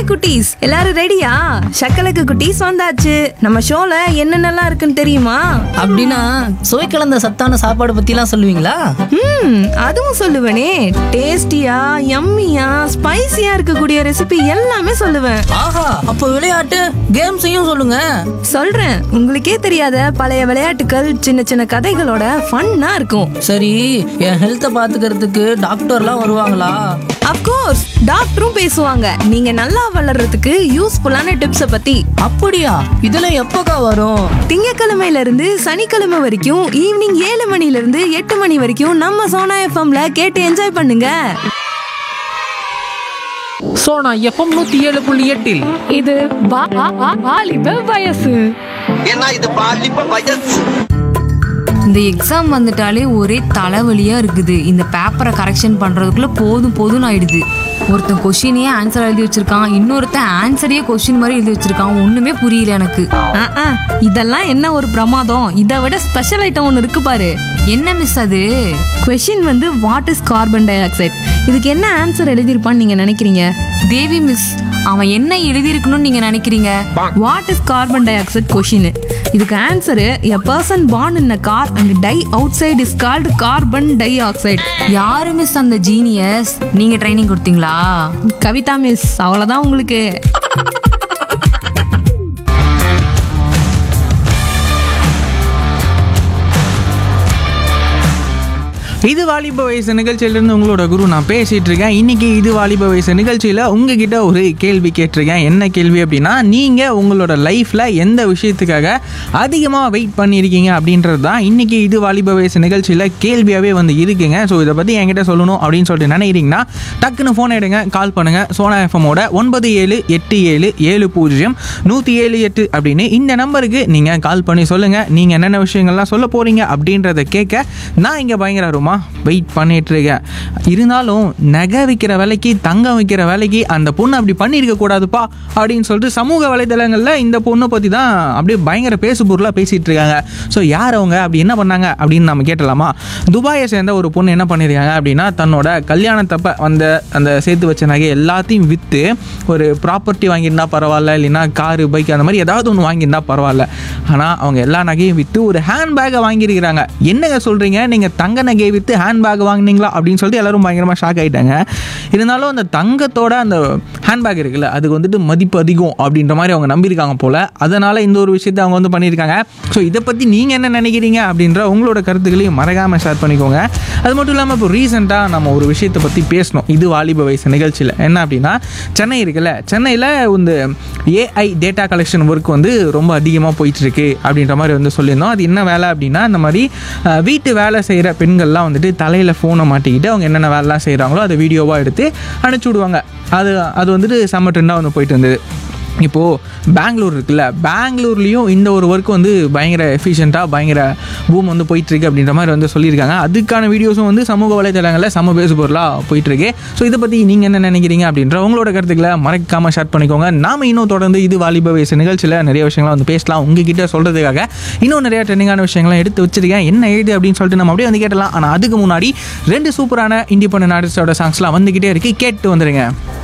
குட்டீஸ் எல்லாரும் ரெடியா சக்கலக்கு குட்டீஸ் வந்தாச்சு நம்ம ஷோல என்னென்னலாம் இருக்குன்னு தெரியுமா அப்படின்னா சுவை கலந்த சத்தான சாப்பாடு பத்திலாம் சொல்லுவீங்களா ம் அதுவும் சொல்லுவேனே டேஸ்டியா யம்மியா ஸ்பைசியா இருக்கக்கூடிய ரெசிபி எல்லாமே சொல்லுவேன் ஆஹா அப்போ விளையாட்டு கேம்ஸையும் சொல்லுங்க சொல்றேன் உங்களுக்கே தெரியாத பழைய விளையாட்டுகள் சின்ன சின்ன கதைகளோட ஃபன்னா இருக்கும் சரி என் ஹெல்த்தை பாத்துக்கிறதுக்கு டாக்டர்லாம் வருவாங்களா அப்கோர்ஸ் டாக்டரும் பேசுவாங்க நீங்க நல்லா வளர்றதுக்கு யூஸ்ஃபுல்லான டிப்ஸ பத்தி அப்படியா இதெல்லாம் எப்போக்கா வரும் திங்கக்கிழமையில இருந்து சனிக்கிழமை வரைக்கும் ஈவினிங் ஏழு மணில இருந்து எட்டு மணி வரைக்கும் நம்ம சோனா எஃப்எம்ல கேட்டு என்ஜாய் பண்ணுங்க சோனா எஃப்எம் நூத்தி ஏழு புள்ளி எட்டில் இது வா- வா- வா- வாலிப வயசு ஏன்னா இது பாலிப்ப வயசு இந்த எக்ஸாம் வந்துட்டாலே ஒரே தலைவலியா இருக்குது இந்த பேப்பரை கரெக்ஷன் பண்றதுக்குள்ள போதும் போதும்னு ஆயிடுது ஒருத்தன் கொஷினையே ஆன்சர் எழுதி வச்சிருக்கான் இன்னொருத்தன் ஆன்சரையே கொஷின் மாதிரி எழுதி வச்சிருக்கான் ஒண்ணுமே புரியல எனக்கு ஆ, ஆ, இதெல்லாம் என்ன ஒரு பிரமாதம் இதை விட ஸ்பெஷல் ஐட்டம் ஒன்று இருக்கு பாரு என்ன மிஸ் அது கொஷின் வந்து what is carbon dioxide இதுக்கு என்ன ஆன்சர் எழுதியிருப்பான்னு நீங்க நினைக்கிறீங்க தேவி மிஸ் அவன் என்ன எழுதியிருக்கணும்னு நீங்க நினைக்கிறீங்க what is carbon dioxide question இதுக்கு answer a person born in a car and die outside is called carbon dioxide யாரு மிஸ் அந்த ஜீனியஸ் நீங்க ட்ரைனிங் கொடுத்தீங்களா கவிதா மிஸ் அவ்வளோதான் உங்களுக்கு இது வாலிப வயசு நிகழ்ச்சியிலேருந்து உங்களோட குரு நான் பேசிட்டு இருக்கேன் இன்னைக்கு இது வாலிப வயசு நிகழ்ச்சியில் உங்ககிட்ட ஒரு கேள்வி கேட்டிருக்கேன் என்ன கேள்வி அப்படின்னா நீங்கள் உங்களோட லைஃப்பில் எந்த விஷயத்துக்காக அதிகமாக வெயிட் பண்ணியிருக்கீங்க அப்படின்றது தான் இன்னைக்கு இது வாலிப வயசு நிகழ்ச்சியில் கேள்வியாகவே வந்து இருக்குங்க ஸோ இதை பற்றி என்கிட்ட சொல்லணும் அப்படின்னு சொல்லிட்டு நினைக்கிறீங்கன்னா டக்குன்னு ஃபோன் எடுங்க கால் பண்ணுங்கள் சோனா எஃப்எம்மோட ஒன்பது ஏழு எட்டு ஏழு ஏழு பூஜ்ஜியம் நூற்றி ஏழு எட்டு அப்படின்னு இந்த நம்பருக்கு நீங்கள் கால் பண்ணி சொல்லுங்கள் நீங்கள் என்னென்ன விஷயங்கள்லாம் சொல்ல போகிறீங்க அப்படின்றத கேட்க நான் இங்கே பயங்கர ரூமா வெயிட் பண்ணிட்டு இருக்கேன் இருந்தாலும் நகை விற்கிற விலைக்கு தங்கம் விற்கிற விலைக்கு அந்த பொண்ணு அப்படி பண்ணியிருக்க கூடாதுப்பா அப்படின்னு சொல்லிட்டு சமூக வலைதளங்களில் இந்த பொண்ணை பற்றி தான் அப்படியே பயங்கர பேசு பொருளாக பேசிகிட்டு இருக்காங்க ஸோ யார் அவங்க அப்படி என்ன பண்ணாங்க அப்படின்னு நம்ம கேட்டலாமா துபாயை சேர்ந்த ஒரு பொண்ணு என்ன பண்ணியிருக்காங்க அப்படின்னா தன்னோட கல்யாணத்தப்ப வந்த அந்த சேர்த்து வச்ச நகை எல்லாத்தையும் விற்று ஒரு ப்ராப்பர்ட்டி வாங்கியிருந்தா பரவாயில்ல இல்லைன்னா காரு பைக் அந்த மாதிரி ஏதாவது ஒன்று வாங்கியிருந்தா பரவாயில்ல ஆனால் அவங்க எல்லா நகையும் விற்று ஒரு ஹேண்ட் பேக்கை வாங்கியிருக்கிறாங்க என்னங்க சொல்கிறீங்க நீங்கள் தங்க நகையை விற்று ஹேண்ட் பேக் வாங்குனீங்களா அப்படின்னு சொல்லிட்டு எல்லாரும் பயங்கரமாக ஷாக் ஆகிட்டாங்க இருந்தாலும் அந்த தங்கத்தோட அந்த ஹேண்ட் பேக் இருக்குல்ல அதுக்கு வந்துட்டு மதிப்பு அதிகம் அப்படின்ற மாதிரி அவங்க நம்பியிருக்காங்க போல் அதனால் இந்த ஒரு விஷயத்தை அவங்க வந்து பண்ணியிருக்காங்க ஸோ இதை பற்றி நீங்கள் என்ன நினைக்கிறீங்க அப்படின்ற உங்களோட கருத்துக்களையும் மறக்காமல் ஷேர் பண்ணிக்கோங்க அது மட்டும் இல்லாமல் இப்போ ரீசெண்டாக நம்ம ஒரு விஷயத்தை பற்றி பேசணும் இது வாலிப வயசு நிகழ்ச்சியில் என்ன அப்படின்னா சென்னை இருக்குல்ல சென்னையில் இந்த ஏஐ டேட்டா கலெக்ஷன் ஒர்க் வந்து ரொம்ப அதிகமாக போயிட்டு இருக்கு அப்படின்ற மாதிரி வந்து சொல்லியிருந்தோம் அது என்ன வேலை அப்படின்னா இந்த மாதிரி அஹ், வீட்டு வேலை செய்கிற பெண்கள்லாம் வந்துட்டு தலையில் ஃபோனை மாட்டிக்கிட்டு அவங்க என்னென்ன வேலைலாம் செய்கிறாங்களோ அதை வீடியோவாக எடுத்து அனுப்பிச்சி விடுவாங்க அது அது வந்துட்டு செம்ம ட்ரெண்டாக வந்து போயிட்டு இருந்தது இப்போது பெங்களூர் இருக்குல்ல பெங்களூர்லேயும் இந்த ஒரு ஒர்க் வந்து பயங்கர எஃபிஷியண்ட்டாக பயங்கர பூம் வந்து போயிட்டுருக்கு அப்படின்ற மாதிரி வந்து சொல்லியிருக்காங்க அதுக்கான வீடியோஸும் வந்து சமூக வலைதளங்களில் சம பேசு பொருளாக போயிட்டுருக்கு ஸோ இதை பற்றி நீங்கள் என்ன நினைக்கிறீங்க அப்படின்ற உங்களோட கருத்துக்களை மறக்காமல் ஷேர் பண்ணிக்கோங்க நாம இன்னும் தொடர்ந்து இது வாலிப வயசு நிகழ்ச்சியில் நிறைய விஷயங்களை வந்து பேசலாம் உங்ககிட்ட சொல்கிறதுக்காக இன்னும் நிறைய ட்ரெண்டிங்கான விஷயங்கள்லாம் எடுத்து வச்சிருக்கேன் என்ன ஏது அப்படின்னு சொல்லிட்டு நம்ம அப்படியே வந்து கேட்டலாம் ஆனால் அதுக்கு முன்னாடி ரெண்டு சூப்பரான இண்டிபெண்டன்ட் ஆர்டிஸ்டோட சாங்ஸ்லாம் வந்துக்கிட்டே இருக்கு கேட்டு வந்துருங்க